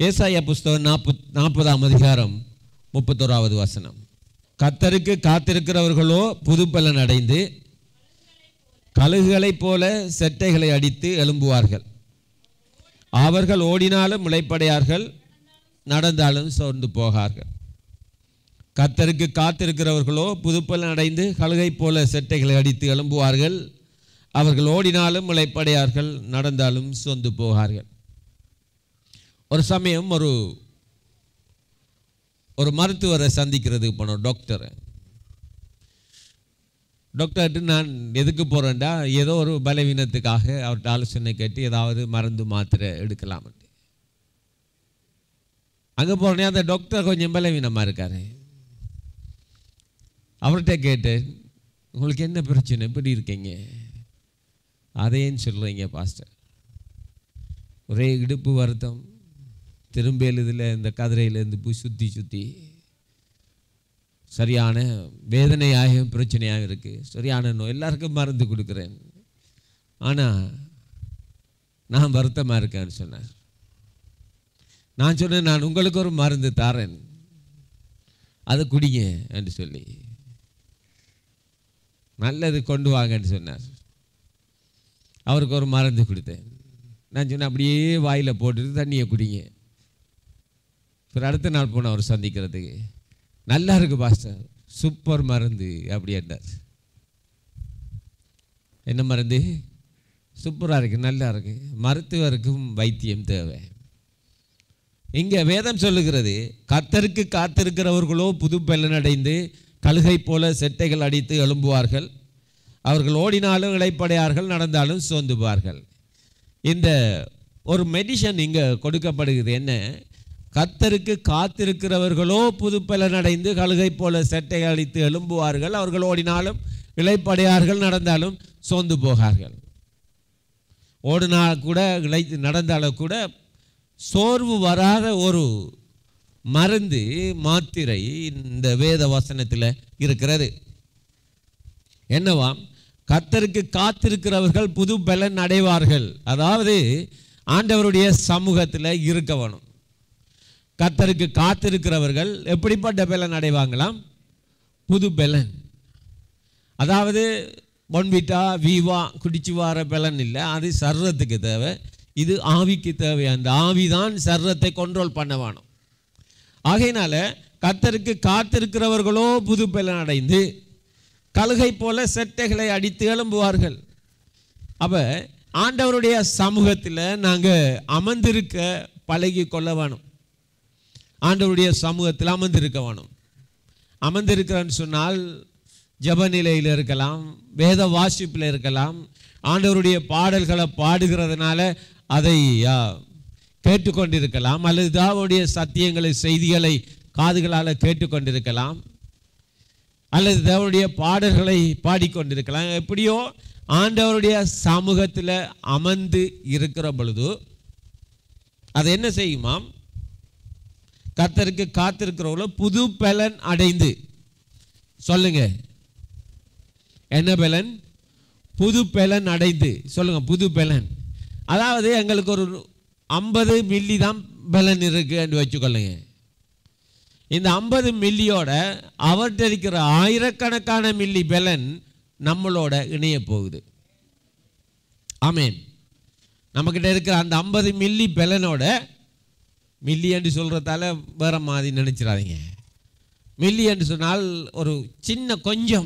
ஏசாயா புஸ்தகம் நாற்பத் நாற்பதாம் அதிகாரம் முப்பத்தோராவது வசனம் கத்தருக்கு காத்திருக்கிறவர்களோ புதுப்பலன் அடைந்து கழுகுகளைப் போல செட்டைகளை அடித்து எழும்புவார்கள் அவர்கள் ஓடினாலும் முளைப்படையார்கள் நடந்தாலும் சோர்ந்து போகார்கள் கத்தருக்கு காத்திருக்கிறவர்களோ புதுப்பலன் அடைந்து கழுகைப் போல செட்டைகளை அடித்து எழும்புவார்கள் அவர்கள் ஓடினாலும் முளைப்படையார்கள் நடந்தாலும் சோர்ந்து போகார்கள் ஒரு சமயம் ஒரு ஒரு மருத்துவரை சந்திக்கிறதுக்கு போனோம் டாக்டரை டாக்டர்கிட்ட நான் எதுக்கு போகிறேன்டா ஏதோ ஒரு பலவீனத்துக்காக அவர்கிட்ட ஆலோசனை கேட்டு ஏதாவது மருந்து மாத்திரை எடுக்கலாம்னு அங்கே போனே அந்த டாக்டர் கொஞ்சம் பலவீனமாக இருக்காரு அவர்கிட்ட கேட்டேன் உங்களுக்கு என்ன பிரச்சனை எப்படி இருக்கீங்க அதையும் சொல்கிறீங்க பாஸ்டர் ஒரே இடுப்பு வருத்தம் திரும்ப எழுதில் இந்த கதிரையிலேருந்து போய் சுற்றி சுற்றி சரியான வேதனையாகவும் பிரச்சனையாகவும் இருக்குது சரியான நோய் எல்லாருக்கும் மருந்து கொடுக்குறேன் ஆனால் நான் வருத்தமாக இருக்கேன்னு சொன்னார் நான் சொன்னேன் நான் உங்களுக்கு ஒரு மருந்து தாரேன் அதை குடிங்க என்று சொல்லி நல்லது கொண்டு வாங்கன்னு சொன்னார் அவருக்கு ஒரு மருந்து கொடுத்தேன் நான் சொன்னேன் அப்படியே வாயில் போட்டுட்டு தண்ணியை குடிங்க அப்புறம் அடுத்த நாள் போனேன் அவர் சந்திக்கிறதுக்கு நல்லா இருக்கு பாஸ்டர் சூப்பர் மருந்து அப்படி என்றார் என்ன மருந்து சூப்பராக இருக்கு நல்லா இருக்கு மருத்துவருக்கும் வைத்தியம் தேவை இங்கே வேதம் சொல்லுகிறது கத்தருக்கு காத்திருக்கிறவர்களோ புது பலனடைந்து கழுகை போல செட்டைகள் அடித்து எழும்புவார்கள் அவர்கள் ஓடினாலும் இளைப்படையார்கள் நடந்தாலும் சோர்ந்துவார்கள் இந்த ஒரு மெடிஷன் இங்கே கொடுக்கப்படுகிறது என்ன கத்தருக்கு காத்திருக்கிறவர்களோ புது பலனடைந்து கழுகை போல செட்டை அடித்து எழும்புவார்கள் அவர்கள் ஓடினாலும் இளைப்படையார்கள் நடந்தாலும் சோர்ந்து போகார்கள் ஓடினா கூட இழை நடந்தாலும் கூட சோர்வு வராத ஒரு மருந்து மாத்திரை இந்த வேத வசனத்தில் இருக்கிறது என்னவாம் கத்தருக்கு காத்திருக்கிறவர்கள் புது பலன் அடைவார்கள் அதாவது ஆண்டவருடைய சமூகத்தில் இருக்க வேணும் கத்தருக்கு காத்திருக்கிறவர்கள் எப்படிப்பட்ட பலன் அடைவாங்களாம் புது பலன் அதாவது பொன்விட்டா வீவா குடிச்சு வார பலன் இல்லை அது சர்றத்துக்கு தேவை இது ஆவிக்கு தேவை அந்த ஆவி தான் சர்றத்தை கண்ட்ரோல் பண்ண வேணும் ஆகையினால கத்தருக்கு காத்திருக்கிறவர்களோ புது பலன் அடைந்து கழுகை போல செட்டைகளை அடித்து எழும்புவார்கள் அப்போ ஆண்டவருடைய சமூகத்தில் நாங்கள் அமர்ந்திருக்க பழகி கொள்ள வேணும் ஆண்டவருடைய சமூகத்தில் அமர்ந்திருக்க வேணும் அமர்ந்திருக்கிறேன்னு சொன்னால் ஜப நிலையில் இருக்கலாம் வேத வாசிப்பில் இருக்கலாம் ஆண்டவருடைய பாடல்களை பாடுகிறதுனால அதை ஆ, கேட்டுக்கொண்டிருக்கலாம் அல்லது தாவுடைய சத்தியங்களை செய்திகளை காதுகளால் கேட்டுக்கொண்டிருக்கலாம் அல்லது தேவனுடைய பாடல்களை பாடிக்கொண்டிருக்கலாம் எப்படியோ ஆண்டவருடைய சமூகத்தில் அமர்ந்து இருக்கிற பொழுது அது என்ன செய்யுமாம் கர்த்தருக்கு காத்திருக்கிறவங்கள புது பலன் அடைந்து சொல்லுங்க என்ன பலன் புது பலன் அடைந்து சொல்லுங்க புது பலன் அதாவது எங்களுக்கு ஒரு ஐம்பது மில்லி தான் பலன் இருக்குன்னு வச்சுக்கொள்ளுங்க இந்த ஐம்பது மில்லியோட அவர்கிட்ட இருக்கிற ஆயிரக்கணக்கான மில்லி பலன் நம்மளோட இணைய போகுது ஆமேன் நம்மக்கிட்ட இருக்கிற அந்த ஐம்பது மில்லி பலனோட மில்லி என்று சொல்கிறதால வேற மாதிரி நினச்சிடாதீங்க மில்லி என்று சொன்னால் ஒரு சின்ன கொஞ்சம்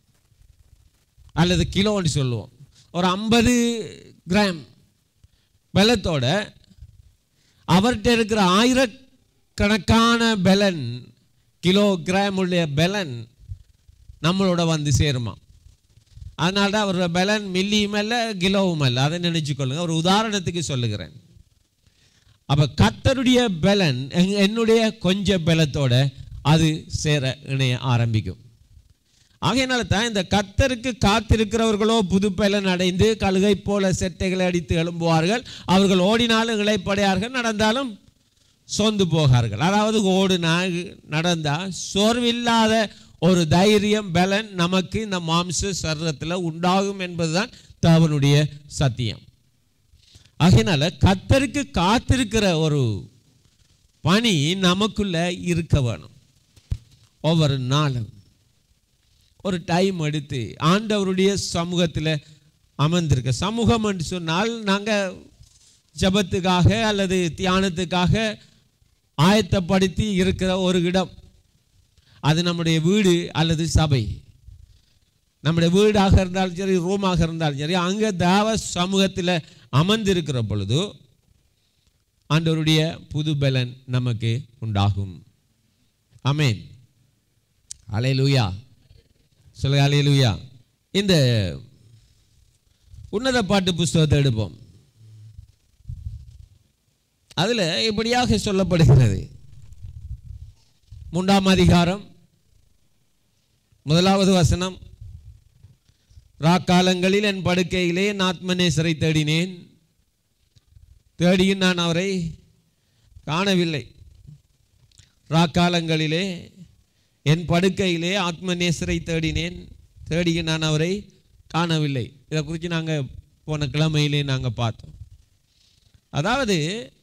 அல்லது கிலோன்னு சொல்லுவோம் ஒரு ஐம்பது கிராம் பலத்தோட அவர்கிட்ட இருக்கிற ஆயிரக்கணக்கான பலன் கிலோ கிராம் உள்ள பலன் நம்மளோட வந்து சேருமா அதனால தான் அவரோட பலன் மில்லியும் அல்ல கிலோவும் அல்ல அதை நினைச்சுக்கொள்ளுங்க ஒரு உதாரணத்துக்கு சொல்லுகிறேன் அப்போ கத்தருடைய பலன் எங்க- என்னுடைய கொஞ்ச பலத்தோட அது சேர இணைய ஆரம்பிக்கும் ஆகையினால தான் இந்த கத்தருக்கு காத்திருக்கிறவர்களோ புது பலன் அடைந்து கழுகை போல செட்டைகளை அடித்து எழும்புவார்கள் அவர்கள் ஓடினாலும் இளைப்படையார்கள் நடந்தாலும் சோர்ந்து போகார்கள் அதாவது ஓடுனா நடந்தா சோர்வில்லாத ஒரு தைரியம் பலன் நமக்கு இந்த மாம்ச சரீரத்தில் உண்டாகும் என்பதுதான் தேவனுடைய சத்தியம் ஆகையினால கத்தருக்கு காத்திருக்கிற ஒரு பணி நமக்குள்ள இருக்க வேணும் ஒவ்வொரு நாளும் ஒரு டைம் எடுத்து ஆண்டவருடைய சமூகத்தில் அமர்ந்திருக்க சமூகம் என்று சொன்னால் நாங்கள் ஜபத்துக்காக அல்லது தியானத்துக்காக ஆயத்தப்படுத்தி இருக்கிற ஒரு இடம் அது நம்முடைய வீடு அல்லது சபை நம்முடைய வீடாக இருந்தாலும் சரி ரூமாக இருந்தாலும் சரி அங்கே தேவ சமூகத்தில் அமர்ந்திருக்கிற பொழுது ஆண்டவருடைய புது பலன் நமக்கு உண்டாகும் அமேன் அலையலூயா சொல்லுங்க அலையலூயா இந்த உன்னத பாட்டு புஸ்தகத்தை எடுப்போம் அதில் இப்படியாக சொல்லப்படுகிறது மூன்றாம் அதிகாரம் முதலாவது வசனம் ராக்காலங்களில் என் படுக்கையிலே என் ஆத்மநேசரை தேடினேன் தேடியும் நான் அவரை காணவில்லை ராக்காலங்களிலே என் படுக்கையிலே ஆத்மநேசரை தேடினேன் தேடியும் நான் அவரை காணவில்லை இதை குறித்து நாங்கள் போன கிழமையிலே நாங்கள் பார்த்தோம் அதாவது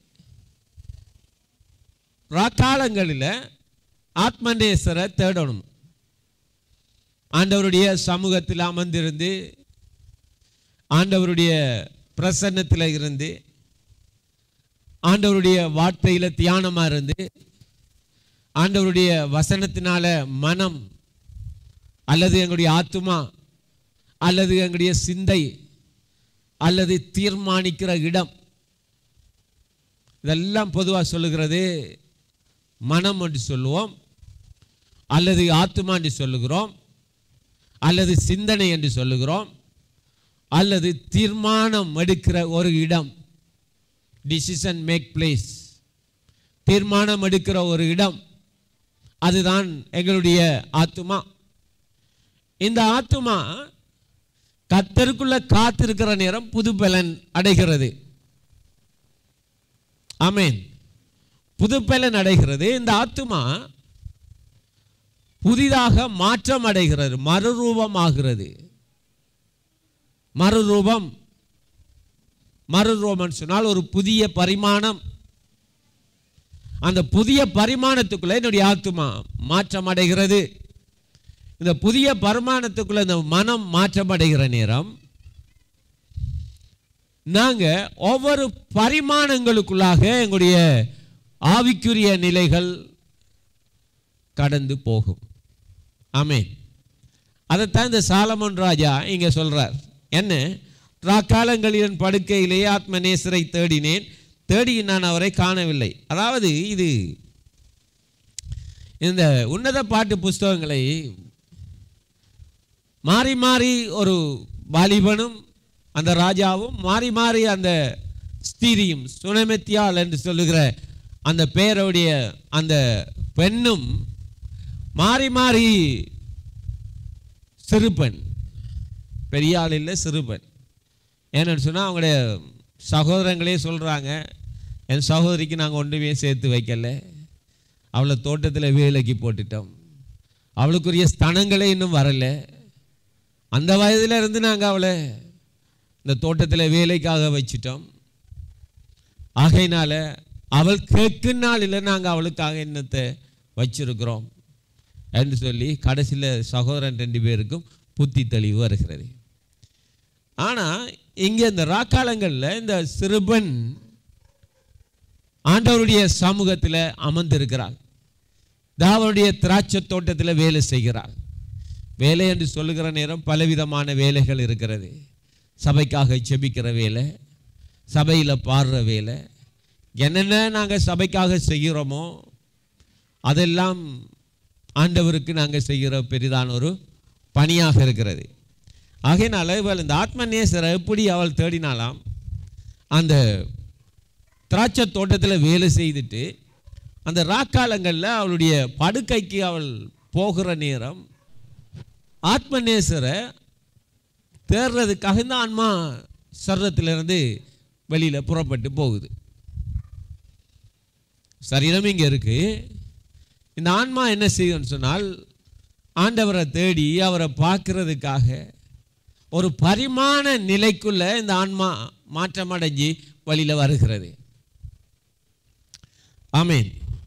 ராக்காலங்களில் ஆத்மநேசரை தேடணும் ஆண்டவருடைய சமூகத்தில் அமர்ந்திருந்து ஆண்டவருடைய பிரசன்னத்தில் இருந்து ஆண்டவருடைய வார்த்தையில் தியானமாக இருந்து ஆண்டவருடைய வசனத்தினால மனம் அல்லது எங்களுடைய ஆத்துமா அல்லது எங்களுடைய சிந்தை அல்லது தீர்மானிக்கிற இடம் இதெல்லாம் பொதுவாக சொல்லுகிறது மனம் என்று சொல்லுவோம் அல்லது ஆத்துமா என்று சொல்லுகிறோம் அல்லது சிந்தனை என்று சொல்லுகிறோம் அல்லது தீர்மானம் எடுக்கிற ஒரு இடம் டிசிஷன் மேக் பிளேஸ் தீர்மானம் எடுக்கிற ஒரு இடம் அதுதான் எங்களுடைய ஆத்துமா இந்த ஆத்துமா கத்தருக்குள்ள காத்திருக்கிற நேரம் புது பலன் அடைகிறது ஆமேன் புது பலன் அடைகிறது இந்த ஆத்துமா புதிதாக மாற்றம் அடைகிறது மறுரூபமாகிறது மறுரூபம் மறுரூபம் சொன்னால் ஒரு புதிய பரிமாணம் அந்த புதிய பரிமாணத்துக்குள்ள என்னுடைய ஆத்துமா மாற்றம் அடைகிறது இந்த புதிய பரிமாணத்துக்குள்ள இந்த மனம் மாற்றம் அடைகிற நேரம் நாங்க ஒவ்வொரு பரிமாணங்களுக்குள்ளாக எங்களுடைய ஆவிக்குரிய நிலைகள் கடந்து போகும் ஆமென் அதைத்தான் இந்த சாலமன் ராஜா இங்க சொல்றார் என்ன ராக்காலங்களின் படுக்கையிலேயே ஆத்மநேசரை தேடினேன் தேடி நான் அவரை காணவில்லை அதாவது இது இந்த உன்னத பாட்டு புஸ்தகங்களை மாறி மாறி ஒரு வாலிபனும் அந்த ராஜாவும் மாறி மாறி அந்த ஸ்திரியும் சுனமெத்தியால் என்று சொல்லுகிற அந்த பேருடைய அந்த பெண்ணும் மாறி மாறி சிறுபெண் பெரிய ஆள் இல்லை சிறுபெண் ஏன்னு சொன்னால் அவங்களுடைய சகோதரங்களே சொல்கிறாங்க என் சகோதரிக்கு நாங்கள் ஒன்றுமே சேர்த்து வைக்கல அவளை தோட்டத்தில் வேலைக்கு போட்டுட்டோம் அவளுக்குரிய ஸ்தனங்களே இன்னும் வரல அந்த வயதில் இருந்து நாங்கள் அவளை இந்த தோட்டத்தில் வேலைக்காக வச்சிட்டோம் ஆகையினால அவள் கேட்கும் நாளில் நாங்கள் அவளுக்காக என்னத்தை வச்சிருக்கிறோம் என்று சொல்லி கடைசியில் சகோதரன் ரெண்டு பேருக்கும் புத்தி தெளிவு வருகிறது ஆனால் இங்கே இந்த ராக்காலங்களில் இந்த சிறுபன் ஆண்டவருடைய சமூகத்தில் அமர்ந்திருக்கிறாள் தாவருடைய திராட்சை தோட்டத்தில் வேலை செய்கிறாள் வேலை என்று சொல்லுகிற நேரம் பலவிதமான வேலைகள் இருக்கிறது சபைக்காக செபிக்கிற வேலை சபையில் பாடுற வேலை என்னென்ன நாங்கள் சபைக்காக செய்கிறோமோ அதெல்லாம் ஆண்டவருக்கு நாங்கள் செய்கிற பெரிதான ஒரு பணியாக இருக்கிறது ஆகையினால இவள் இந்த ஆத்ம நேசரை எப்படி அவள் தேடினாலாம் அந்த திராட்சை தோட்டத்தில் வேலை செய்துட்டு அந்த ராக்காலங்களில் அவளுடைய படுக்கைக்கு அவள் போகிற நேரம் ஆத்ம நேசரை தேடுறதுக்காக இந்த ஆன்மா சரீரத்திலிருந்து வெளியில் புறப்பட்டு போகுது சரீரம் இங்கே இருக்கு இந்த ஆன்மா என்ன செய்யும்னு சொன்னால் ஆண்டவரை தேடி அவரை பார்க்கறதுக்காக ஒரு பரிமாண நிலைக்குள்ள இந்த ஆன்மா மாற்றமடைஞ்சு வழியில் வருகிறது ஆமேன்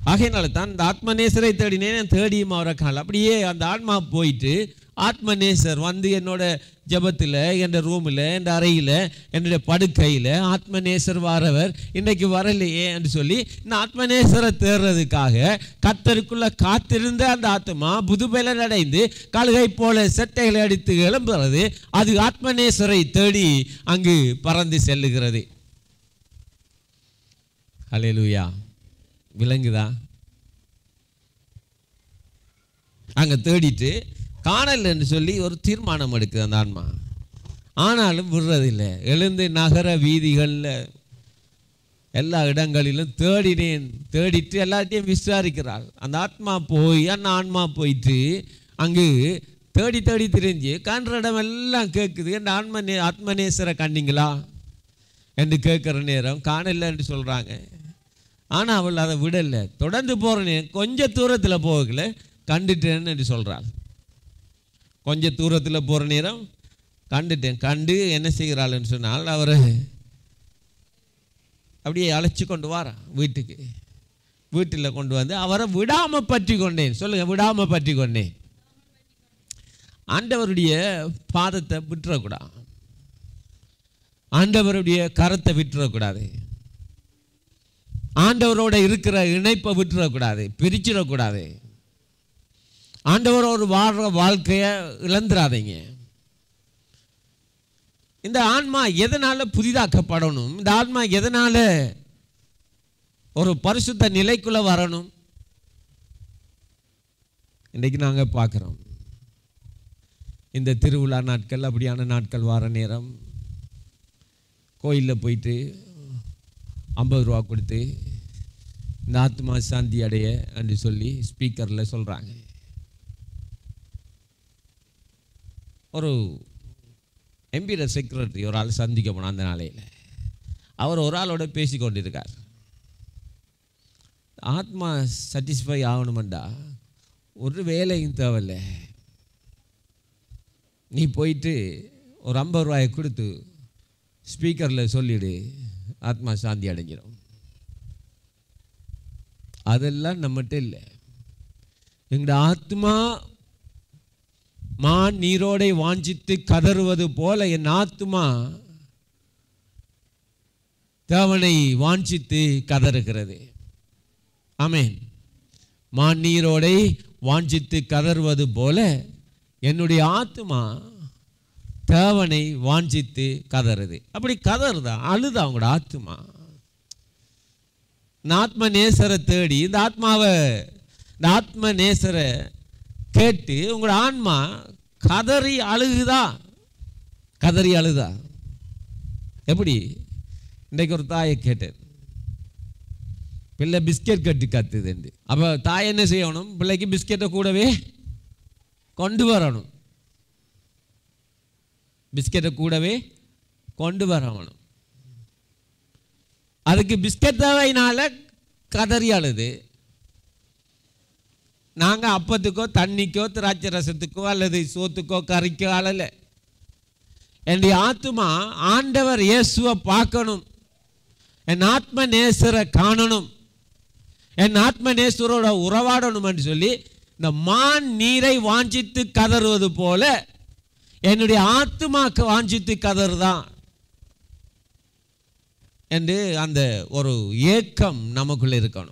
ஆகையினால தான் இந்த ஆத்மநேசரை தேடினேன் தேடியும் அவரை காணல அப்படியே அந்த ஆன்மா போயிட்டு ஆத்மநேசர் வந்து என்னோட ஜெபத்தில் என் ரூமில் என் அறையில் என்னுடைய படுக்கையில் ஆத்மநேசர் வாரவர் இன்னைக்கு வரலையே என்று சொல்லி இந்த ஆத்மநேசரை தேடுறதுக்காக கத்தருக்குள்ள காத்திருந்த அந்த ஆத்மா புதுபெலன் அடைந்து கழுகை போல செட்டைகளை அடித்து எழும்புறது அது ஆத்மநேசரை தேடி அங்கு பறந்து செல்லுகிறது ஹalleluya விளங்குதா அங்கே தேடிட்டு காணலன்னு சொல்லி ஒரு தீர்மானம் எடுக்குது அந்த ஆன்மா ஆனாலும் விடுறதில்லை எழுந்து நகர வீதிகளில் எல்லா இடங்களிலும் தேடினேன் தேடிட்டு எல்லாத்தையும் விசாரிக்கிறாள் அந்த ஆத்மா போய் அந்த ஆன்மா போயிட்டு அங்கு தேடி தேடி திரிஞ்சு காண்ற இடம் எல்லாம் கேட்குது என் ஆன்ம நே ஆத்மநேசரை கண்டீங்களா என்று கேட்குற நேரம் காணலைன்னு சொல்கிறாங்க ஆனால் அவள் அதை விடலை தொடர்ந்து போகிற நேரம் கொஞ்ச தூரத்தில் போகல கண்டுட்டேன்னு என்று சொல்கிறாள் கொஞ்ச தூரத்தில் போகிற நேரம் கண்டுட்டேன் கண்டு என்ன செய்கிறாள்னு சொன்னால் அவரை அப்படியே அழைச்சி கொண்டு வாரான் வீட்டுக்கு வீட்டில் கொண்டு வந்து அவரை விடாமல் பற்றி கொண்டேன் சொல்லுங்கள் விடாமல் பற்றி கொண்டேன் ஆண்டவருடைய பாதத்தை விட்டுறக்கூடாது ஆண்டவருடைய கரத்தை விட்டுறக்கூடாது ஆண்டவரோட இருக்கிற இணைப்பை விட்டுறக்கூடாது பிரிச்சிடக்கூடாது ஆண்டவரோடு வாழ்கிற வாழ்க்கையை இழந்துடாதீங்க இந்த ஆன்மா எதனால புதிதாக்கப்படணும் இந்த ஆன்மா எதனால ஒரு பரிசுத்த நிலைக்குள்ள வரணும் இன்றைக்கு நாங்கள் பார்க்குறோம் இந்த திருவிழா நாட்கள் அப்படியான நாட்கள் வர நேரம் கோயிலில் போயிட்டு ஐம்பது ரூபா கொடுத்து இந்த ஆத்மா சாந்தி அடைய என்று சொல்லி ஸ்பீக்கரில் சொல்கிறாங்க ஒரு எம்பியோட செக்ரட்டரி ஒரு ஆள் சந்திக்க போனோம் அந்த நாளையில் அவர் ஒரு ஆளோட பேசி கொண்டிருக்கார் ஆத்மா சாட்டிஸ்ஃபை ஆகணுமெண்டா ஒரு வேலையும் தேவையில்லை நீ போயிட்டு ஒரு ஐம்பது ரூபாயை கொடுத்து ஸ்பீக்கரில் சொல்லிடு ஆத்மா சாந்தி அடைஞ்சிடும் அதெல்லாம் நம்மகிட்ட இல்லை எங்களோட ஆத்மா மான் நீரோடை வாஞ்சித்து கதறுவது போல என் ஆத்மா தேவனை வாஞ்சித்து கதறுகிறது ஆமென் மான் நீரோடை வாஞ்சித்து கதறுவது போல என்னுடைய ஆத்மா தேவனை வாஞ்சித்து கதறுது அப்படி கதறுதா அழுதா அவங்களோட ஆத்மா இந்த ஆத்ம நேசரை தேடி இந்த ஆத்மாவை இந்த ஆத்ம நேசரை கேட்டு உங்களோட ஆன்மா கதறி அழுகுதா கதறி அழுதா எப்படி இன்றைக்கு ஒரு தாயை கேட்டேன் பிள்ளை பிஸ்கெட் கட்டி கத்துதுண்டு அப்போ தாய் என்ன செய்யணும் பிள்ளைக்கு பிஸ்கெட்டை கூடவே கொண்டு வரணும் பிஸ்கெட்டை கூடவே கொண்டு வரணும் அதுக்கு பிஸ்கெட் தேவையினால கதறி அழுது நாங்கள் அப்பத்துக்கோ தண்ணிக்கோ திராட்சை ரசத்துக்கோ அல்லது சோத்துக்கோ கறிக்கோ அழலை என்னுடைய ஆத்மா ஆண்டவர் இயேசுவை பார்க்கணும் என் ஆத்ம நேசரை காணணும் என் ஆத்ம நேசரோட உறவாடணும்னு சொல்லி இந்த மான் நீரை வாஞ்சித்து கதறுவது போல என்னுடைய ஆத்மாக்கு வாஞ்சித்து கதறுதான் என்று அந்த ஒரு ஏக்கம் நமக்குள்ள இருக்கணும்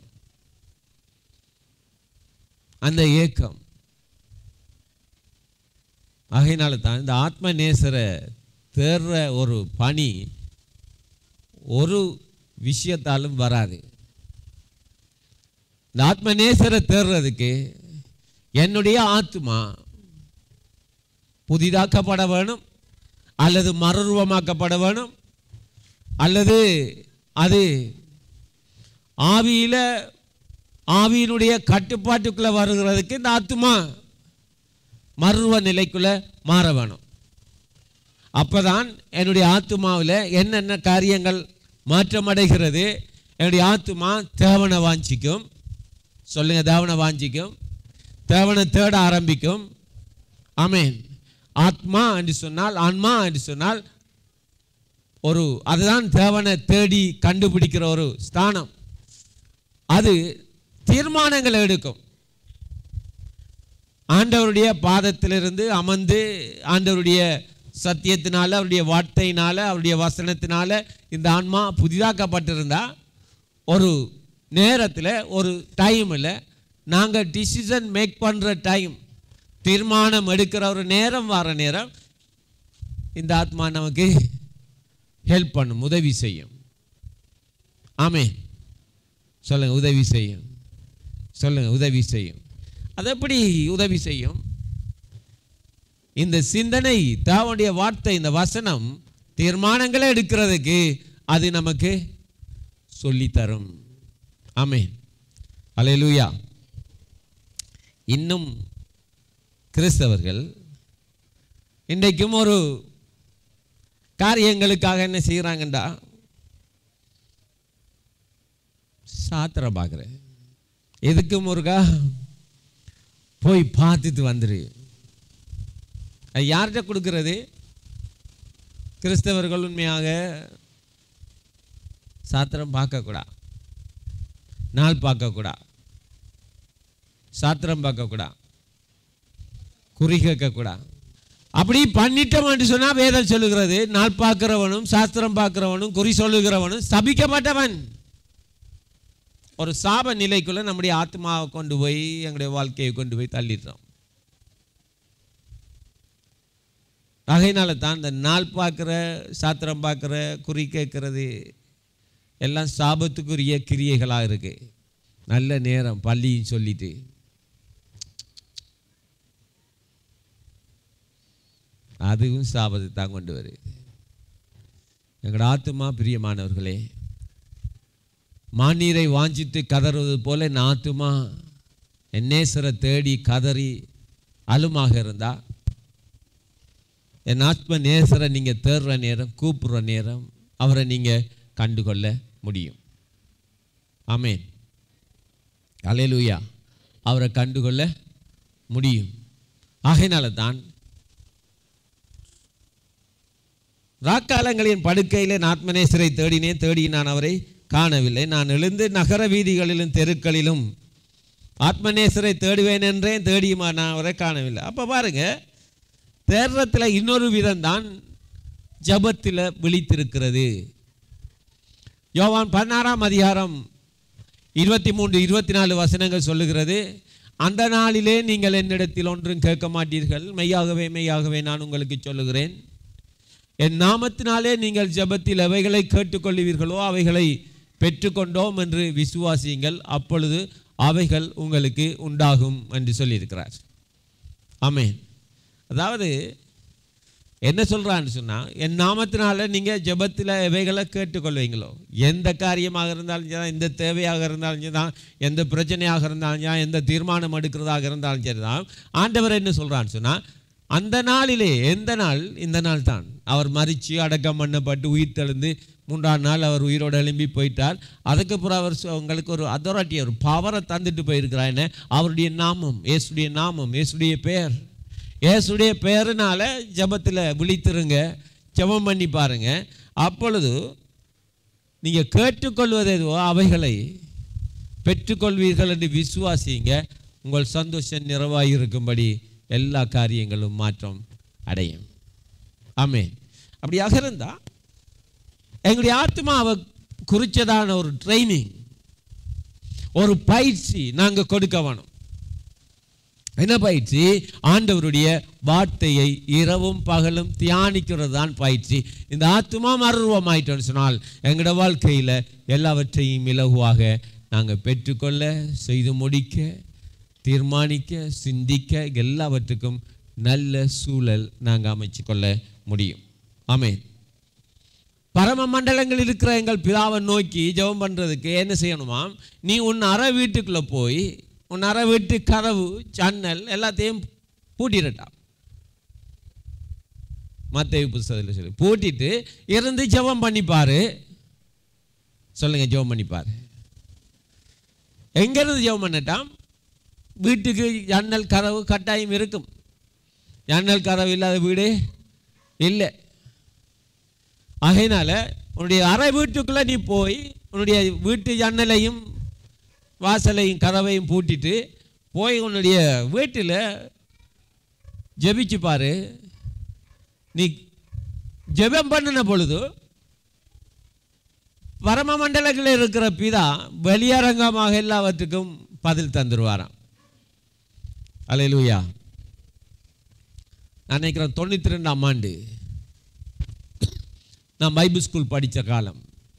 அந்த ஏக்கம் ஆகையினால தான் இந்த ஆத்ம நேசரை தேர்ற ஒரு பணி ஒரு விஷயத்தாலும் வராது இந்த ஆத்ம நேசரை தேர்றதுக்கு என்னுடைய ஆத்மா புதிதாக்கப்பட வேணும் அல்லது மறுரூபமாக்கப்பட வேணும் அல்லது அது ஆவியில் ஆவியினுடைய கட்டுப்பாட்டுக்குள்ளே வருகிறதுக்கு இந்த ஆத்மா மருவ நிலைக்குள்ளே மாற வேணும் அப்பதான் என்னுடைய ஆத்மாவில் என்னென்ன காரியங்கள் மாற்றமடைகிறது என்னுடைய ஆத்மா தேவனை வாஞ்சிக்கும் சொல்லுங்க தேவனை வாஞ்சிக்கும் தேவனை தேட ஆரம்பிக்கும் ஆமென் ஆத்மா என்று சொன்னால் ஆன்மா என்று சொன்னால் ஒரு அதுதான் தேவனை தேடி கண்டுபிடிக்கிற ஒரு ஸ்தானம் அது தீர்மானங்களை எடுக்கும் ஆண்டவருடைய பாதத்திலிருந்து அமர்ந்து ஆண்டவருடைய சத்தியத்தினால அவருடைய வார்த்தையினால அவருடைய வசனத்தினால இந்த ஆன்மா புதிதாக்கப்பட்டிருந்தா ஒரு நேரத்தில் ஒரு டைமில் நாங்கள் டிசிஷன் மேக் பண்ணுற டைம் தீர்மானம் எடுக்கிற ஒரு நேரம் வர நேரம் இந்த ஆத்மா நமக்கு ஹெல்ப் பண்ணும் உதவி செய்யும் ஆமே சொல்லுங்க உதவி செய்யும் சொல்லுங்க உதவி செய்யும் அது எப்படி உதவி செய்யும் இந்த சிந்தனை தாவுடைய வார்த்தை இந்த வசனம் தீர்மானங்களை எடுக்கிறதுக்கு அது நமக்கு சொல்லித்தரும் ஆமே அல்லேலூயா இன்னும் கிறிஸ்தவர்கள் இன்றைக்கும் ஒரு காரியங்களுக்காக என்ன செய்கிறாங்கண்டா சாத்திரம் பார்க்குறேன் எதுக்கு முருகா போய் பார்த்துட்டு வந்துரு அது யார்கிட்ட கொடுக்கறது கிறிஸ்தவர்கள் உண்மையாக சாத்திரம் பார்க்கக்கூடாது நாள் பார்க்கக்கூடாது சாத்திரம் பார்க்கக்கூடாது குறி கேட்கக்கூடாது அப்படி பண்ணிட்டோம்னு சொன்னா வேதம் சொல்லுகிறது நாள் பார்க்கிறவனும் சாஸ்திரம் பார்க்கிறவனும் குறி சொல்லுகிறவனும் சபிக்கப்பட்டவன் ஒரு சாப நிலைக்குள்ள நம்முடைய ஆத்மாவை கொண்டு போய் எங்களுடைய வாழ்க்கையை கொண்டு போய் தள்ளிடுறோம் ஆகையினால தான் இந்த நாள் பார்க்குற சாத்திரம் பார்க்குற குறி கேட்கறது எல்லாம் சாபத்துக்குரிய கிரியைகளாக இருக்கு நல்ல நேரம் பள்ளின்னு சொல்லிட்டு அதுவும் சாபத்தை தான் கொண்டு வரு எங்களோட ஆத்துமா பிரியமானவர்களே மாநீரை வாஞ்சித்து கதறுவது போல என் ஆத்துமா என் நேசரை தேடி கதறி அலுமாக இருந்தா என் ஆத்ம நேசரை நீங்கள் தேடுற நேரம் கூப்பிடுற நேரம் அவரை நீங்கள் கண்டுகொள்ள முடியும் ஆமேன் அலையலூயா அவரை கண்டுகொள்ள முடியும் ஆகையினால தான் ராக்காலங்களின் படுக்கையில் நான் ஆத்மநேசரை தேடினேன் தேடி நான் அவரை காணவில்லை நான் எழுந்து நகர வீதிகளிலும் தெருக்களிலும் ஆத்மநேசரை தேடுவேன் என்றேன் தேடியுமா நான் அவரை காணவில்லை அப்போ பாருங்க தேர்றத்தில் இன்னொரு விதம்தான் ஜபத்தில் விழித்திருக்கிறது யோவான் பதினாறாம் அதிகாரம் இருபத்தி மூன்று இருபத்தி நாலு வசனங்கள் சொல்லுகிறது அந்த நாளிலே நீங்கள் என்னிடத்தில் ஒன்றும் கேட்க மாட்டீர்கள் மெய்யாகவே மெய்யாகவே நான் உங்களுக்கு சொல்லுகிறேன் என் நாமத்தினாலே நீங்கள் ஜெபத்தில் எவைகளை கேட்டுக்கொள்வீர்களோ அவைகளை பெற்றுக்கொண்டோம் என்று விசுவாசியுங்கள் அப்பொழுது அவைகள் உங்களுக்கு உண்டாகும் என்று சொல்லியிருக்கிறார் ஆமென் அதாவது என்ன சொல்கிறான்னு சொன்னால் என் நாமத்தினால நீங்கள் ஜெபத்தில் எவைகளை கேட்டுக்கொள்வீங்களோ எந்த காரியமாக இருந்தாலும் சரி எந்த தேவையாக இருந்தாலும் சரி தான் எந்த பிரச்சனையாக இருந்தாலும் சரி எந்த தீர்மானம் எடுக்கிறதாக இருந்தாலும் சரி தான் ஆண்டவர் என்ன சொல்கிறான்னு சொன்னால் அந்த நாளிலே எந்த நாள் இந்த நாள் தான் அவர் மறித்து அடக்கம் பண்ணப்பட்டு உயிர் தெழுந்து மூன்றாம் நாள் அவர் உயிரோடு எழும்பி போயிட்டார் அதுக்கப்புறம் அவர் சொ- உங்களுக்கு ஒரு அத்தாரிட்டி ஒரு பவரை தந்துட்டு போயிருக்கிறார் என்ன அவருடைய நாமம் இயேசுடைய நாமம் இயேசுடைய பெயர் இயேசுடைய பெயருனால ஜெபத்தில் விழித்திருங்க ஜெபம் பண்ணி பாருங்க அப்பொழுது நீங்கள் கேட்டுக்கொள்வது எதுவோ அவைகளை பெற்றுக்கொள்வீர்கள் என்று விசுவாசிங்க உங்கள் சந்தோஷம் நிறைவாக இருக்கும்படி எல்லா காரியங்களும் மாற்றம் அடையும் ஆமென் அப்படியாக இருந்தால் எங்களுடைய ஆத்மாவை குறித்ததான ஒரு ட்ரைனிங் ஒரு பயிற்சி நாங்கள் கொடுக்க வேணும் என்ன பயிற்சி ஆண்டவருடைய வார்த்தையை இரவும் பகலும் தியானிக்கிறது தான் பயிற்சி இந்த ஆத்மா மறுரூபமாயிட்டோன்னு சொன்னால் எங்களோட வாழ்க்கையில் எல்லாவற்றையும் இலகுவாக நாங்கள் பெற்றுக்கொள்ள செய்து முடிக்க தீர்மானிக்க சிந்திக்க எல்லாவற்றுக்கும் நல்ல சூழல் நாங்கள் அமைச்சு கொள்ள முடியும் ஆமென் பரம மண்டலங்கள் இருக்கிற எங்கள் பிதாவை நோக்கி ஜெபம் பண்ணுறதுக்கு என்ன செய்யணுமாம் நீ உன் அறை வீட்டுக்குள்ளே போய் உன் அறை வீட்டு கதவு ஜன்னல் எல்லாத்தையும் பூட்டிடட்டாம் மத்தேயு புஸ்தகத்தில் சொல்லி பூட்டிட்டு இருந்து ஜெபம் பண்ணிப்பாரு சொல்லுங்க ஜெபம் பண்ணிப்பாரு எங்கேருந்து ஜெபம் பண்ணட்டாம் வீட்டுக்கு ஜன்னல் கதவு கட்டாயம் இருக்கும் ஜன்னல் கதவு இல்லாத வீடு இல்லை ஆகையினால உன்னுடைய அறை வீட்டுக்குள்ளே நீ போய் உன்னுடைய வீட்டு ஜன்னலையும் வாசலையும் கதவையும் பூட்டிட்டு போய் உன்னுடைய வீட்டில் ஜெபிச்சு பாரு நீ ஜெபம் பண்ணின பொழுது பரம மண்டலங்களில் இருக்கிற பிதா வெளியரங்கமாக எல்லாவற்றுக்கும் பதில் தந்துடுவாராம் அலையிலூயா நான் நினைக்கிறேன் தொண்ணூற்றி ரெண்டாம் ஆண்டு நான் பைபிள் ஸ்கூல் படித்த காலம்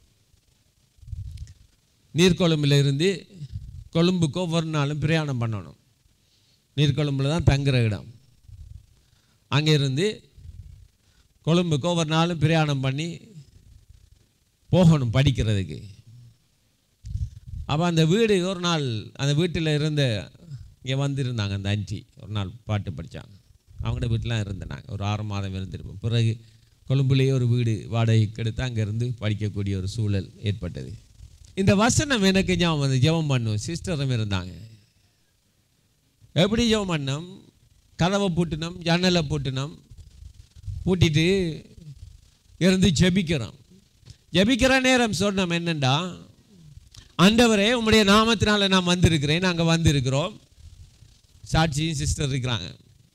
நீர்கொழும்பில் இருந்து கொழும்புக்கு ஒவ்வொரு நாளும் பிரயாணம் பண்ணணும் நீர்கொழும்பில் தான் தங்குற இடம் அங்கே இருந்து கொழும்புக்கு ஒவ்வொரு நாளும் பிரயாணம் பண்ணி போகணும் படிக்கிறதுக்கு அப்போ அந்த வீடு ஒரு நாள் அந்த வீட்டில் இருந்த இங்கே வந்திருந்தாங்க அந்த ஆன்ட்டி ஒரு நாள் பாட்டு படித்தாங்க அவங்களோட வீட்டிலாம் இருந்தேன் நாங்கள் ஒரு ஆறு மாதம் இருந்திருப்போம் பிறகு கொழும்புலேயே ஒரு வீடு வாடகைக்கு எடுத்து அங்கேருந்து படிக்கக்கூடிய ஒரு சூழல் ஏற்பட்டது இந்த வசனம் எனக்கு ஞாபகம் வந்து ஜெபம் பண்ணும் சிஸ்டரும் இருந்தாங்க எப்படி ஜெபம் பண்ணோம் கதவை பூட்டினோம் ஜன்னலை பூட்டினோம் பூட்டிட்டு இருந்து ஜெபிக்கிறோம் ஜெபிக்கிற நேரம் சொன்னோம் என்னண்டா ஆண்டவரே உம்முடைய நாமத்தினால நான் வந்திருக்கிறேன் நாங்கள் வந்திருக்கிறோம் சாட்சியும் சிஸ்டர் இருக்கிறாங்க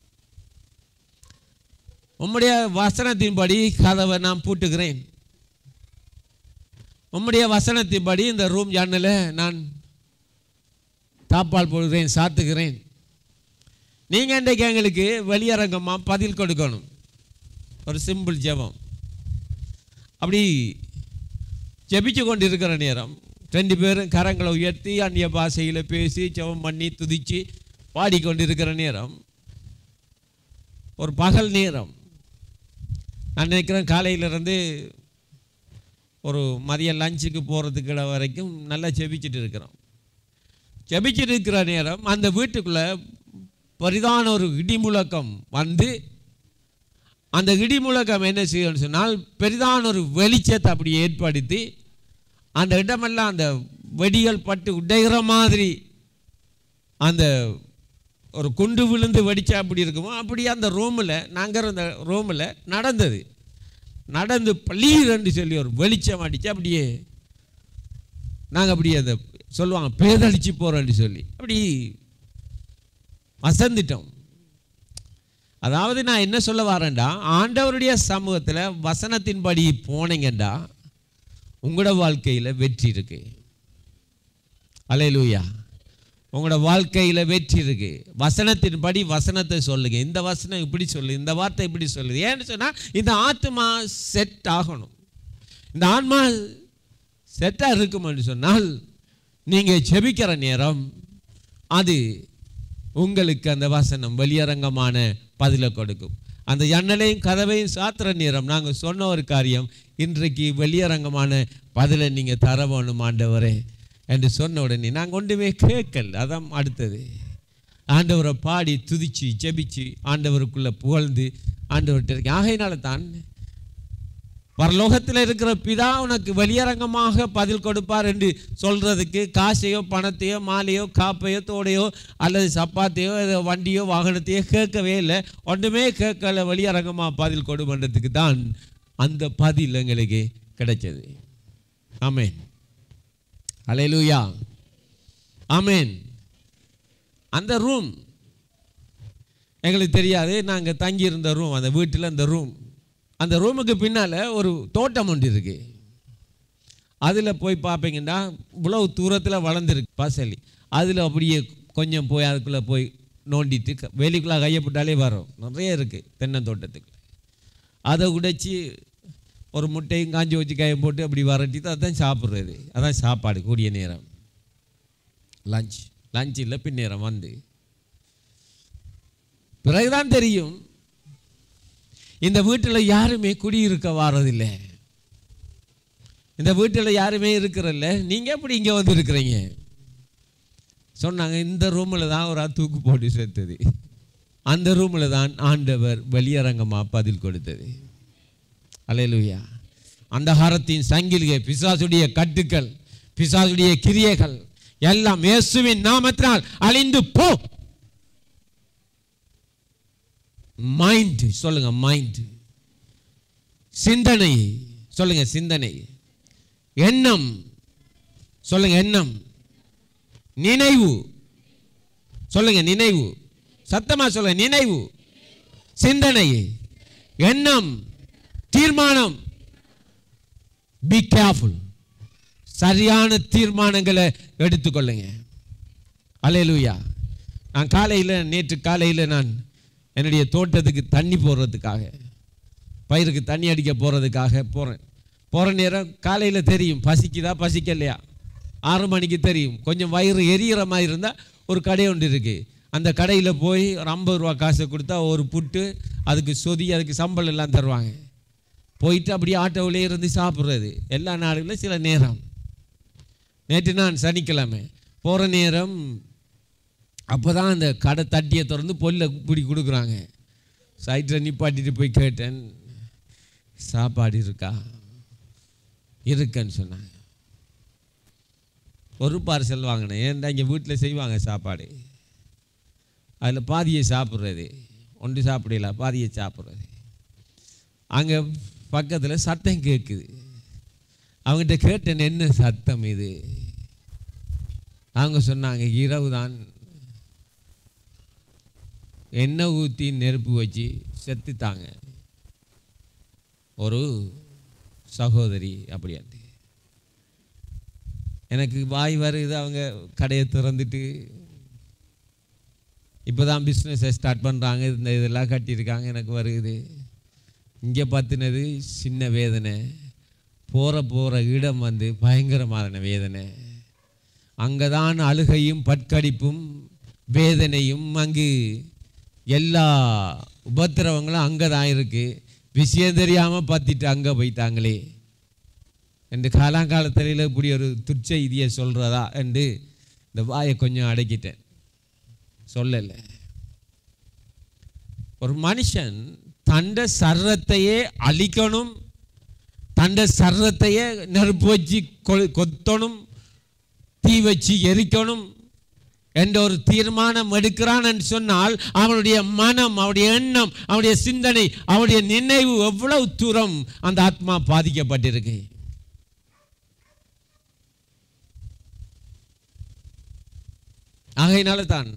உம்முடைய வசனத்தின்படி கதவை நான் பூட்டுகிறேன் உம்முடைய வசனத்தின்படி இந்த ரூம் ஜன்னலை நான் தாப்பால் போடுகிறேன் சாத்துகிறேன் நீங்கள் இன்றைக்கு எங்களுக்கு வெளியரங்கமாக பதில் கொடுக்கணும் ஒரு சிம்பிள் ஜெபம் அப்படி ஜெபிச்சு கொண்டு இருக்கிற நேரம் ரெண்டு பேரும் கரங்களை உயர்த்தி அந்நிய பாஷையில் பேசி ஜெபம் பண்ணி துதிச்சு பாடிக்கொண்டு இருக்கிற நேரம் ஒரு பகல் நேரம் நான் நினைக்கிறேன் காலையிலேருந்து ஒரு மதிய லஞ்சுக்கு போகிறதுக்கு வரைக்கும் நல்லா செபிச்சிட்டு இருக்கிறோம் செபிச்சிட்டு இருக்கிற நேரம் அந்த வீட்டுக்குள்ளே பரிதான ஒரு இடிமுழக்கம் வந்து அந்த இடிமுழக்கம் என்ன செய்யணும்னு சொன்னால் பெரிதான ஒரு வெளிச்சத்தை அப்படி ஏற்படுத்தி அந்த இடமெல்லாம் அந்த வெடிகள் பட்டு உடைகிற மாதிரி அந்த ஒரு குண்டு விழுந்து வெடிச்சா அப்படி இருக்குமோ அப்படி அந்த ரூமில் நாங்கள் இருந்த ரூமில் நடந்தது நடந்து பள்ளீரென்று சொல்லி ஒரு வெளிச்சம் அடித்து அப்படியே நாங்கள் அப்படியே அந்த சொல்லுவாங்க பேதளிச்சு போகிறோன்னு சொல்லி அப்படி அசந்துட்டோம் அதாவது நான் என்ன சொல்ல வரேன்டா ஆண்டவருடைய சமூகத்தில் வசனத்தின்படி போனீங்கண்டா உங்களோட வாழ்க்கையில் வெற்றி இருக்கு அலையலூயா உங்களோட வாழ்க்கையில் வெற்றி இருக்கு வசனத்தின்படி வசனத்தை சொல்லுங்க இந்த வசனம் இப்படி சொல்லு இந்த வார்த்தை இப்படி சொல்லுது ஏன்னு சொன்னால் இந்த ஆத்மா செட் ஆகணும் இந்த ஆன்மா செட்டாக இருக்குமென்று சொன்னால் நீங்கள் செபிக்கிற நேரம் அது உங்களுக்கு அந்த வசனம் வெளியரங்கமான பதிலை கொடுக்கும் அந்த ஜன்னலையும் கதவையும் சாத்துற நேரம் நாங்கள் சொன்ன ஒரு காரியம் இன்றைக்கு வெளியரங்கமான பதிலை நீங்கள் தர வேணும் ஆண்டவரே என்று சொன்ன உடனே நாங்கள் ஒன்றுமே கேட்கல அதான் அடுத்தது ஆண்டவரை பாடி துதிச்சு ஜெபிச்சு ஆண்டவருக்குள்ளே புகழ்ந்து ஆண்டவர்கிட்ட இருக்கேன் ஆகையினால தான் பரலோகத்தில் இருக்கிற பிதா உனக்கு வெளியரங்கமாக பதில் கொடுப்பார் என்று சொல்கிறதுக்கு காசையோ பணத்தையோ மாலையோ காப்பையோ தோடையோ அல்லது சப்பாத்தையோ ஏதோ வண்டியோ வாகனத்தையோ கேட்கவே இல்லை ஒன்றுமே கேட்கல வெளியரங்கமாக பதில் கொடுமன்றதுக்கு தான் அந்த பதில் எங்களுக்கு கிடைச்சது ஆமேன் அலையலூயா ஆமேன் அந்த ரூம் எங்களுக்கு தெரியாது நாங்கள் தங்கியிருந்த ரூம் அந்த வீட்டில் அந்த ரூம் அந்த ரூமுக்கு பின்னால் ஒரு தோட்டம் ஒன்று இருக்கு அதில் போய் பார்ப்பீங்கன்னா இவ்வளவு தூரத்தில் வளர்ந்துருக்கு பசலி அதில் அப்படியே கொஞ்சம் போய் அதுக்குள்ளே போய் நோண்டிட்டு க- வேலிக்குள்ளே கையப்பட்டாலே வரும் நிறைய இருக்குது தென்னந்தோட்டத்துக்கு அதை உடைச்சி ஒரு முட்டையும் காஞ்சி வச்சு காயம் போட்டு அப்படி வரட்டிட்டு அதான் சாப்பிட்றது அதான் சாப்பாடு கூடிய நேரம் லஞ்ச் லஞ்ச் இல்லை பின்னேரம் வந்து பிறகுதான் தெரியும் இந்த வீட்டில் யாருமே குடியிருக்க வாரதில்லை இந்த வீட்டில் யாருமே இருக்கிறல்ல நீங்கள் எப்படி இங்கே வந்து இருக்கிறீங்க சொன்னாங்க இந்த ரூமில் தான் ஒரு ஆள் தூக்கு போட்டு சேர்த்தது அந்த ரூமில் தான் ஆண்டவர் வெளியரங்கமாக பதில் கொடுத்தது அலையலுயா அந்தகாரத்தின் சங்கிலிகை பிசாசுடைய கட்டுக்கள் பிசாசுடைய கிரியைகள் எல்லாம் இயேசுவின் நாமத்தினால் அழிந்து போ மைண்ட் சொல்லுங்க மைண்ட் சிந்தனை சொல்லுங்க சிந்தனை எண்ணம் சொல்லுங்க எண்ணம் நினைவு சொல்லுங்க நினைவு சத்தமா சொல்லுங்க நினைவு சிந்தனை எண்ணம் தீர்மானம் பி கேர்ஃபுல் சரியான தீர்மானங்களை எடுத்துக்கொள்ளுங்க அலையலூயா நான் காலையில் நேற்று காலையில் நான் என்னுடைய தோட்டத்துக்கு தண்ணி போடுறதுக்காக பயிருக்கு தண்ணி அடிக்க போகிறதுக்காக போகிறேன் போகிற நேரம் காலையில் தெரியும் பசிக்குதா பசிக்கலையா ஆறு மணிக்கு தெரியும் கொஞ்சம் வயிறு எரியிற மாதிரி இருந்தால் ஒரு கடை ஒன்று இருக்குது அந்த கடையில் போய் ஒரு ஐம்பது ரூபா காசை கொடுத்தா ஒரு புட்டு அதுக்கு சொதி அதுக்கு சம்பளம் எல்லாம் தருவாங்க போயிட்டு அப்படியே ஆட்டோவிலே இருந்து சாப்பிட்றது எல்லா நாடுகளிலும் சில நேரம் நேற்று நான் சனிக்கிழமை போகிற நேரம் அப்போ தான் அந்த கடை தட்டியை திறந்து பொல்ல பிடி கொடுக்குறாங்க சைட்டில் நிப்பாட்டிட்டு போய் கேட்டேன் சாப்பாடு இருக்கா இருக்குன்னு சொன்னாங்க ஒரு பார்சல் வாங்கினேன் ஏன்டா இங்கே வீட்டில் செய்வாங்க சாப்பாடு அதில் பாதியை சாப்பிட்றது ஒன்று சாப்பிடல பாதியை சாப்பிட்றது அங்கே பக்கத்தில் சத்தம் கேட்குது அவங்ககிட்ட கேட்டேன் என்ன சத்தம் இது அவங்க சொன்னாங்க இரவு தான் எண்ணெய் ஊற்றி நெருப்பு வச்சு செத்துட்டாங்க ஒரு சகோதரி அப்படின்ட்டு எனக்கு வாய் வருது அவங்க கடையை திறந்துட்டு இப்போ தான் பிஸ்னஸை ஸ்டார்ட் பண்ணுறாங்க இந்த இதெல்லாம் கட்டியிருக்காங்க எனக்கு வருது இங்கே பார்த்தினது சின்ன வேதனை போகிற போகிற இடம் வந்து பயங்கரமான வேதனை அங்கே தான் அழுகையும் பட்கடிப்பும் வேதனையும் அங்கு எல்லா உபத்திரவங்களும் அங்கே தான் இருக்குது விஷயம் தெரியாமல் பார்த்துட்டு அங்கே போயிட்டாங்களே என்று காலாங்காலத்தில் இப்படி ஒரு துர்ச்செய்தியை சொல்கிறதா என்று இந்த வாயை கொஞ்சம் அடக்கிட்டேன் சொல்லலை ஒரு மனுஷன் தண்ட சர்றத்தையே அழிக்கணும் தண்ட சர்றத்தையே நெருப்பு வச்சு கொ- கொத்தணும் தீ வச்சு எரிக்கணும் என்ற ஒரு தீர்மானம் எடுக்கிறான் என்று சொன்னால் அவனுடைய மனம் அவனுடைய எண்ணம் அவனுடைய சிந்தனை அவனுடைய நினைவு எவ்வளவு தூரம் அந்த ஆத்மா பாதிக்கப்பட்டிருக்கு ஆகையினால தான்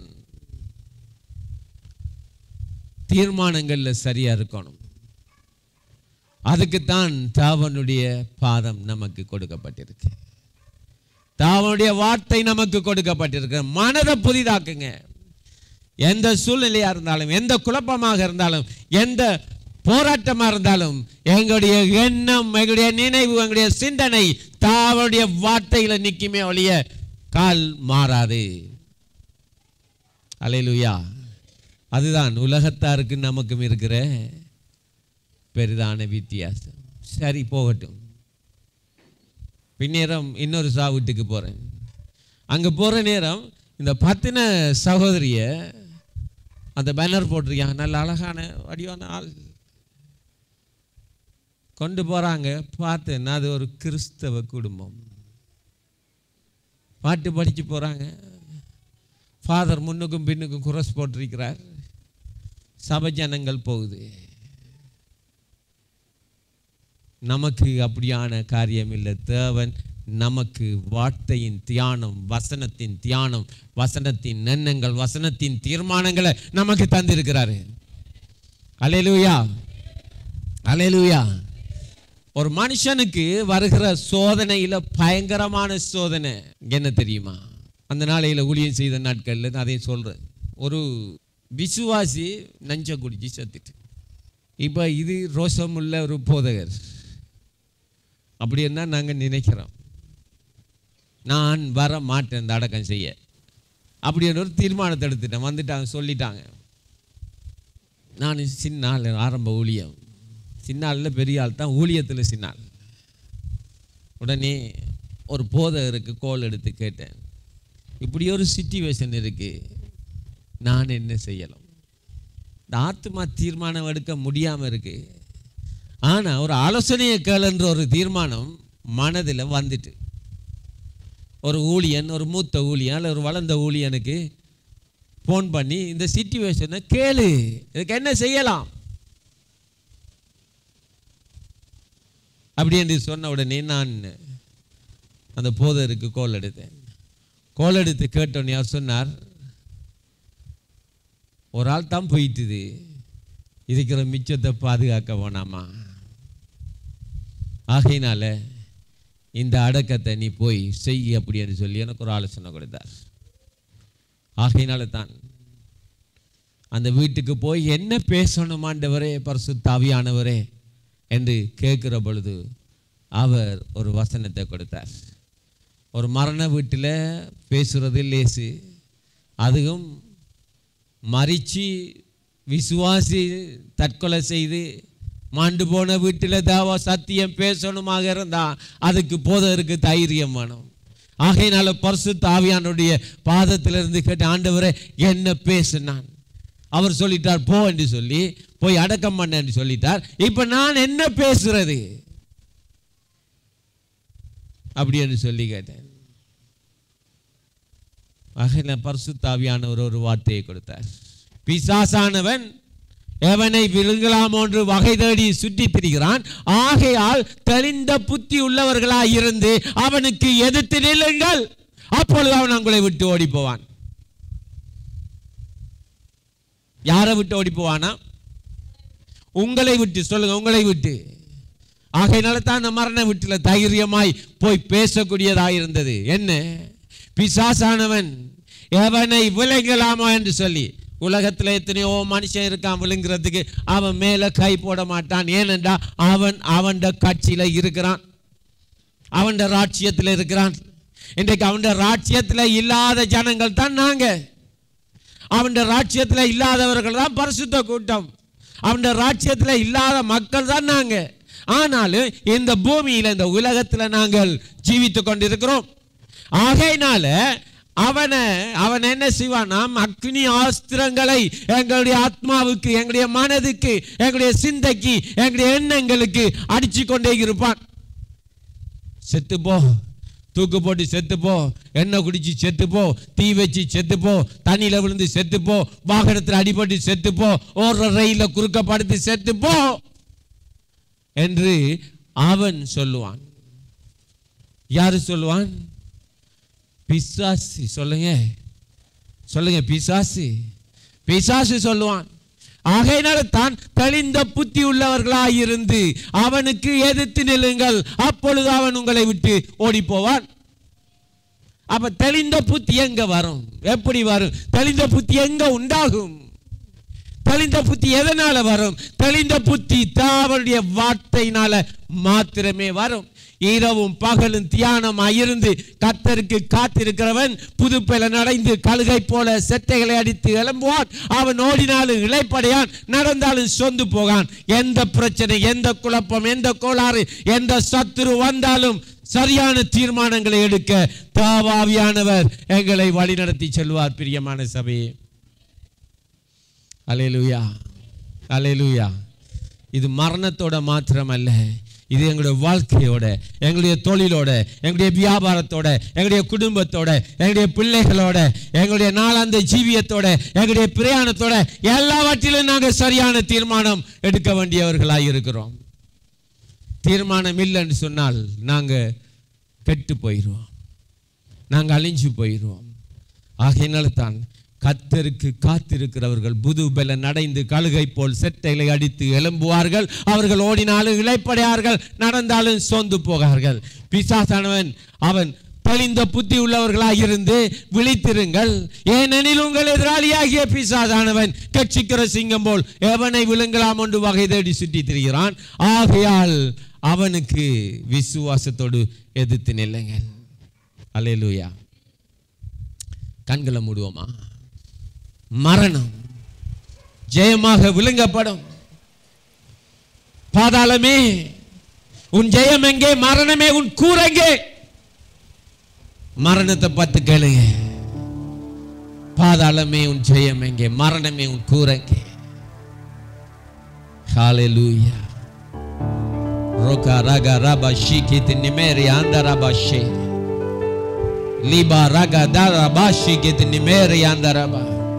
தீர்மானங்கள்ல சரியா இருக்கணும் அதுக்குத்தான் தாவனுடைய பாதம் நமக்கு கொடுக்கப்பட்டிருக்கு தாவனுடைய வார்த்தை நமக்கு கொடுக்கப்பட்டிருக்கு மனதை புதிதாக்குங்க எந்த சூழ்நிலையா இருந்தாலும் எந்த குழப்பமாக இருந்தாலும் எந்த போராட்டமா இருந்தாலும் எங்களுடைய எண்ணம் எங்களுடைய நினைவு எங்களுடைய சிந்தனை தாவனுடைய வார்த்தையில நிக்குமே ஒழிய கால் மாறாது அலையிலுயா அதுதான் உலகத்தாருக்கு நமக்கும் இருக்கிற பெரிதான வித்தியாசம் சரி போகட்டும் பின்னேரம் இன்னொரு சா வீட்டுக்கு போகிறேன் அங்கே போகிற நேரம் இந்த பத்தின சகோதரிய அந்த பேனர் போட்டிருக்காங்க நல்ல அழகான வடிவான ஆள் கொண்டு போகிறாங்க பார்த்தேன் அது ஒரு கிறிஸ்தவ குடும்பம் பாட்டு படித்து போகிறாங்க ஃபாதர் முன்னுக்கும் பின்னுக்கும் குரஸ் போட்டிருக்கிறார் சபை ஜனங்கள் போகுது நமக்கு அப்படியான காரியம் இல்லை தேவன் நமக்கு வார்த்தையின் தியானம் வசனத்தின் தியானம் வசனத்தின் எண்ணங்கள் வசனத்தின் தீர்மானங்களை நமக்கு தந்திருக்கிறாரு அலையலூயா அலையலூயா ஒரு மனுஷனுக்கு வருகிற சோதனையில பயங்கரமான சோதனை என்ன தெரியுமா அந்த நாளையில ஊழியம் செய்த நாட்கள்ல நான் அதையும் சொல்றேன் ஒரு விசுவாசி நஞ்ச குடிச்சு செத்துட்டு இப்போ இது ரோசமுள்ள ஒரு போதகர் அப்படின்னா நாங்கள் நினைக்கிறோம் நான் வர மாட்டேன் இந்த அடக்கம் செய்ய அப்படின்னு ஒரு தீர்மானத்தை எடுத்துட்டேன் வந்துட்டாங்க சொல்லிட்டாங்க நான் சின்ன ஆள் ஆரம்ப ஊழியம் சின்ன ஆளில் பெரிய ஆள் தான் ஊழியத்தில் சின்ன ஆள் உடனே ஒரு போதகருக்கு கோல் எடுத்து கேட்டேன் இப்படி ஒரு சிச்சுவேஷன் இருக்குது நான் என்ன செய்யலாம் இந்த ஆத்மா தீர்மானம் எடுக்க முடியாமல் இருக்கு ஆனால் ஒரு ஆலோசனையை கேளுன்ற ஒரு தீர்மானம் மனதில் வந்துட்டு ஒரு ஊழியன் ஒரு மூத்த ஊழியன் அல்ல ஒரு வளர்ந்த ஊழியனுக்கு ஃபோன் பண்ணி இந்த சிச்சுவேஷனை கேளு இதுக்கு என்ன செய்யலாம் அப்படி என்று சொன்ன உடனே நான் அந்த போதருக்கு கோல் எடுத்தேன் கோல் எடுத்து கேட்டோன்னே அவர் சொன்னார் ஒரு ஆள் தான் போயிட்டுது இருக்கிற மிச்சத்தை பாதுகாக்க வேணாமா ஆகையினால இந்த அடக்கத்தை நீ போய் செய் அப்படின்னு சொல்லி எனக்கு ஒரு ஆலோசனை கொடுத்தார் ஆகையினால தான் அந்த வீட்டுக்கு போய் என்ன பேசணுமாண்டவரே பரிசுத்தாவியானவரே என்று கேட்கிற பொழுது அவர் ஒரு வசனத்தை கொடுத்தார் ஒரு மரண வீட்டில் பேசுறது லேசு அதுவும் மறிச்சு விசுவாசி தற்கொலை செய்து மாண்டு போன வீட்டில் தேவ சத்தியம் பேசணுமாக இருந்தா அதுக்கு போதற்கு தைரியம் வேணும் ஆகையினால பரிசுத்த ஆவியானுடைய பாதத்திலிருந்து கேட்ட ஆண்டவரே என்ன பேசுனான் அவர் சொல்லிட்டார் போ என்று சொல்லி போய் அடக்கம் பண்ண என்று சொல்லிட்டார் இப்ப நான் என்ன பேசுறது அப்படி என்று சொல்லி கேட்டேன் ஆகையில பரிசுத்தாவியானவர் ஒரு வார்த்தையை கொடுத்தார் பிசாசானவன் எவனை விழுங்கலாம் என்று வகை தேடி சுற்றி திரிகிறான் ஆகையால் தெளிந்த புத்தி உள்ளவர்களாய் இருந்து அவனுக்கு எதிர்த்து நில்லுங்கள் அப்பொழுது அவன் உங்களை விட்டு ஓடி போவான் யாரை விட்டு ஓடி போவானா உங்களை விட்டு சொல்லுங்க உங்களை விட்டு ஆகையினால தான் அந்த மரண வீட்டில் தைரியமாய் போய் பேசக்கூடியதாக இருந்தது என்ன பிசாசானவன் எவனை விளங்கலாமா என்று சொல்லி உலகத்தில் எத்தனையோ மனுஷன் இருக்கான் விழுங்குறதுக்கு அவன் மேலே கை போட மாட்டான் ஏனென்றா அவன் அவன் கட்சியில் இருக்கிறான் அவன் ராட்சியத்தில் இருக்கிறான் இன்றைக்கு அவன் ராட்சியத்தில் இல்லாத ஜனங்கள் தான் நாங்கள் அவன் ராட்சியத்தில் இல்லாதவர்கள் தான் பரிசுத்த கூட்டம் அவன் ராட்சியத்தில் இல்லாத மக்கள் தான் நாங்க ஆனாலும் இந்த பூமியில் இந்த உலகத்தில் நாங்கள் ஜீவித்து கொண்டிருக்கிறோம் ஆகையினால அவனை அவன் என்ன செய்வானா அக்னி ஆஸ்திரங்களை எங்களுடைய ஆத்மாவுக்கு எங்களுடைய மனதுக்கு எங்களுடைய சிந்தைக்கு எங்களுடைய எண்ணங்களுக்கு அடிச்சு கொண்டே இருப்பான் செத்து போ தூக்கு போட்டு செத்து போ எண்ணெய் குடிச்சு செத்து போ தீ வச்சு செத்து போ தண்ணியில விழுந்து செத்து போ வாகனத்தில் அடிபட்டு செத்து போ ஓடுற ரயில குறுக்க படுத்து செத்து போ என்று அவன் சொல்லுவான் யாரு சொல்லுவான் பிசாசு சொல்லுங்க சொல்லுங்க பிசாசு பிசாசு சொல்லுவான் ஆகையினால தான் தெளிந்த புத்தி உள்ளவர்களாய் இருந்து அவனுக்கு எதிர்த்து நில்லுங்கள் அப்பொழுது அவன் உங்களை விட்டு ஓடி போவான் அப்ப தெளிந்த புத்தி எங்க வரும் எப்படி வரும் தெளிந்த புத்தி எங்க உண்டாகும் தெளிந்த புத்தி எதனால வரும் தெளிந்த புத்தி தாவனுடைய வார்த்தையினால மாத்திரமே வரும் இரவும் பகலும் தியானமாய் இருந்து கத்தருக்கு காத்திருக்கிறவன் புதுப்பெல நடைந்து கழுகை போல செட்டைகளை அடித்து எழும்புவான் அவன் ஓடினாலும் இளைப்படையான் நடந்தாலும் சொந்து போகான் எந்த பிரச்சனை எந்த குழப்பம் எந்த கோளாறு எந்த சத்துரு வந்தாலும் சரியான தீர்மானங்களை எடுக்க தாவாவியானவர் எங்களை வழிநடத்தி செல்வார் பிரியமான சபையே அலையலுயா அலையலுயா இது மரணத்தோட மாத்திரமல்ல இது எங்களுடைய வாழ்க்கையோட எங்களுடைய தொழிலோட எங்களுடைய வியாபாரத்தோட எங்களுடைய குடும்பத்தோட எங்களுடைய பிள்ளைகளோட எங்களுடைய நாளாந்த ஜீவியத்தோட எங்களுடைய பிரயாணத்தோட எல்லாவற்றிலும் நாங்கள் சரியான தீர்மானம் எடுக்க வேண்டியவர்களாக இருக்கிறோம் தீர்மானம் இல்லைன்னு சொன்னால் நாங்கள் கெட்டு போயிடுவோம் நாங்கள் அழிஞ்சு போயிடுவோம் ஆகையினால தான் கத்தருக்கு காத்திருக்கிறவர்கள் புது பல நடைந்து கழுகை போல் செட்டைகளை அடித்து எழும்புவார்கள் அவர்கள் ஓடினாலும் இழைப்படையார்கள் நடந்தாலும் சோர்ந்து போகார்கள் பிசாசானவன் அவன் தெளிந்த புத்தி உள்ளவர்களாக இருந்து விழித்திருங்கள் ஏனெனில் உங்கள் எதிராளியாகிய பிசாதானவன் கட்சிக்கிற சிங்கம் போல் எவனை விழுங்கலாம் என்று வகை தேடி சுற்றி திரிகிறான் ஆகையால் அவனுக்கு விசுவாசத்தோடு எதிர்த்து நில்லுங்கள் அல்லேலூயா கண்களை மூடுவோமா மரணம் ஜெயமாக விழுங்கப்படும் பாதாளமே உன் ஜெயம் எங்கே மரணமே உன் கூரெங்கே மரணத்தை பார்த்து கேளுங்க பாதாளமே உன் ஜெயம் எங்கே மரணமே உன் கூரெங்கே ஹalleluya roka raga raba shiki tinimeri anda raba she liba raga dara bashi kitinimeri anda raba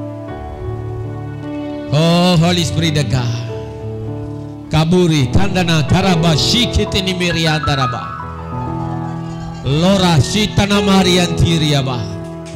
Oh, Holy Spirit of God. Kaburi, Kandana, Karaba, Shikitini Miriandaraba. Lora, Shitana Mariantiriaba.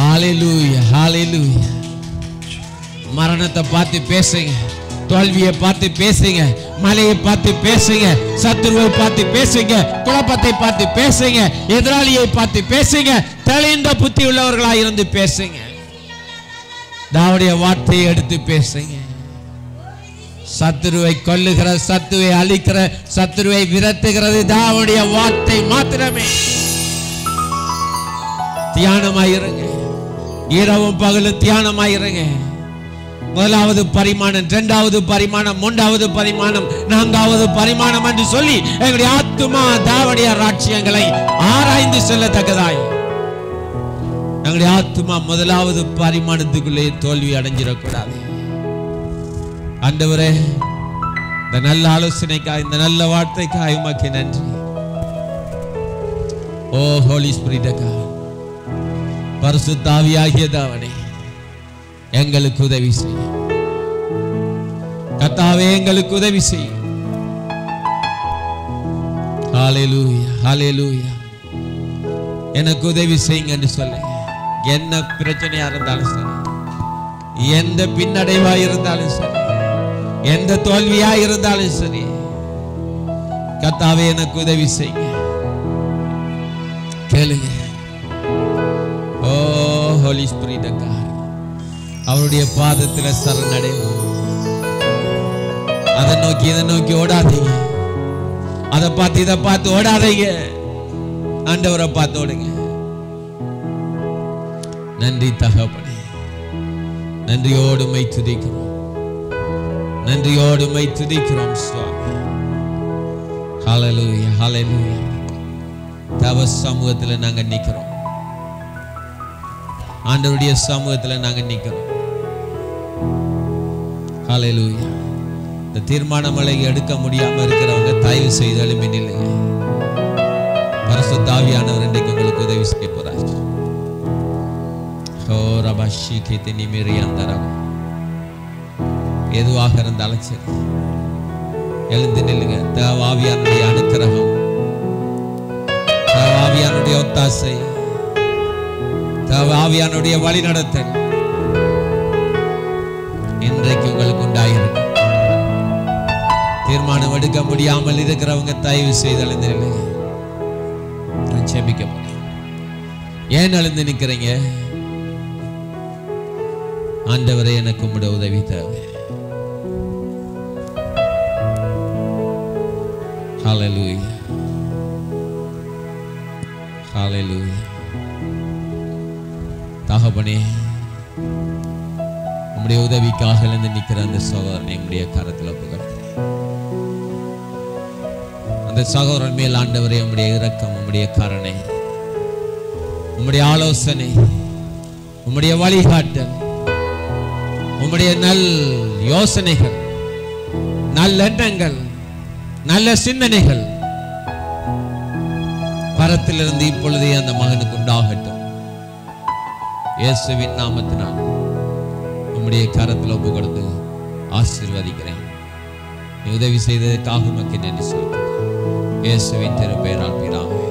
ஹalleluya ஹalleluya மரணத்தை பார்த்து பேசுங்க தோல்வியை பார்த்து பேசுங்க மலையை பார்த்து பேசுங்க சத்துருவை பார்த்து பேசுங்க குழப்பத்தை பார்த்து பேசுங்க எதிராளியை பார்த்து பேசுங்க தெளிந்த புத்தி உள்ளவர்களாக இருந்து பேசுங்க தாவுடைய வார்த்தையை எடுத்து பேசுங்க சத்துருவை கொல்லுகிற சத்துருவை அழிக்கிற சத்துருவை விரட்டுகிறது தாவுடைய வார்த்தை மாத்திரமே தியானமாயிருங்க இரவும் பகலும் தியானமாயிருங்க முதலாவது பரிமாணம் இரண்டாவது பரிமாணம் மூன்றாவது பரிமாணம் நான்காவது பரிமாணம் என்று சொல்லி எங்களுடைய ஆத்துமா தாவடைய ராட்சியங்களை ஆராய்ந்து செல்லத்தக்கதாய் எங்களுடைய ஆத்துமா முதலாவது பரிமாணத்துக்குள்ளே தோல்வி அடைஞ்சிடக்கூடாது ஆண்டவரே இந்த நல்ல ஆலோசனைக்காய் இந்த நல்ல வார்த்தைக்காய் உமக்கு நன்றி ஓ ஹோலி ஸ்பிரிட்டக்கா பரிசுத்தாவியாகிய தாவனே எங்களுக்கு உதவி செய்யும் கத்தாவே எங்களுக்கு உதவி செய்யும் ஹalleluya ஹalleluya எனக்கு உதவி செய்யுங்க என்று சொல்லுங்க என்ன பிரச்சனையா இருந்தாலும் சரி எந்த பின்னடைவா இருந்தாலும் சரி எந்த தோல்வியா இருந்தாலும் சரி கத்தாவே எனக்கு உதவி செய்யுங்க கேளுங்க ஓ ஹோலி ஸ்பிரிட் அவருடைய பாதத்துல சரணடைவோம் அதை நோக்கி இதை நோக்கி ஓடாதீங்க அதை பார்த்து இதை பார்த்து ஓடாதீங்க ஆண்டவரை பார்த்து ஓடுங்க நன்றி தகப்பனே நன்றியோடு மை துதிக்கிறோம் நன்றியோடு மை துதிக்கிறோம் சுவாமி ஹalleluya ஹalleluya தவ சமூகத்துல நாங்க நிக்கிறோம் ஆண்டவருடைய சமூகத்துல நாங்க நிக்கிறோம் ஹalleluya இந்த தீர்மானங்களை எடுக்க முடியாம இருக்கிறவங்க தயவு செய்து எழுப்பி நில்லுங்க பரிசுத்தாவியானவர் இன்றைக்கு உங்களுக்கு உதவி செய்ய போறார் ஓ ரபாஷி கேத்தினி மீறி அந்தரம் எதுவாக இருந்தாலும் சரி எழுந்து நில்லுங்க தேவாவியானுடைய அனுக்கிரகம் தேவாவியானுடைய ஒத்தாசை தேவாவியானுடைய வழிநடத்தல் இன்றைக்கு உங்களுக்கு உண்டாயிருக்கும் தீர்மானம் எடுக்க முடியாமல் இருக்கிறவங்க தயவு செய்து எழுந்து நில்லுங்க நான் ஜெபிக்க போறேன் ஏன் எழுந்து நிக்கிறீங்க ஆண்டவரே எனக்கு உம்முடைய உதவி தேவை Hallelujah. Hallelujah. தகப்பனே உம்முடைய உதவிக்காக எழுந்து நிற்கிற அந்த சகோதரனை உம்முடைய கரத்தில் ஒப்புக்கொடுக்கிறேன் அந்த சகோதரன் மேல் ஆண்டவரே உம்முடைய இரக்கம் உம்முடைய கருணை உம்முடைய ஆலோசனை உம்முடைய வழிகாட்டல் உம்முடைய நல் யோசனைகள் நல்லெண்ணங்கள் நல்ல சிந்தனைகள் பரத்திலிருந்து இப்பொழுதே அந்த மகனுக்கு உண்டாகட்டும் இயேசுவின் நாமத்தினால் உம்முடைய கரத்தில் ஒப்பு கொடுத்து ஆசீர்வதிக்கிறேன் நீ உதவி செய்ததற்காக உமக்கு நன்றி செலுத்துகிறேன் இயேசுவின் திருப்பெயரால் பிதாவே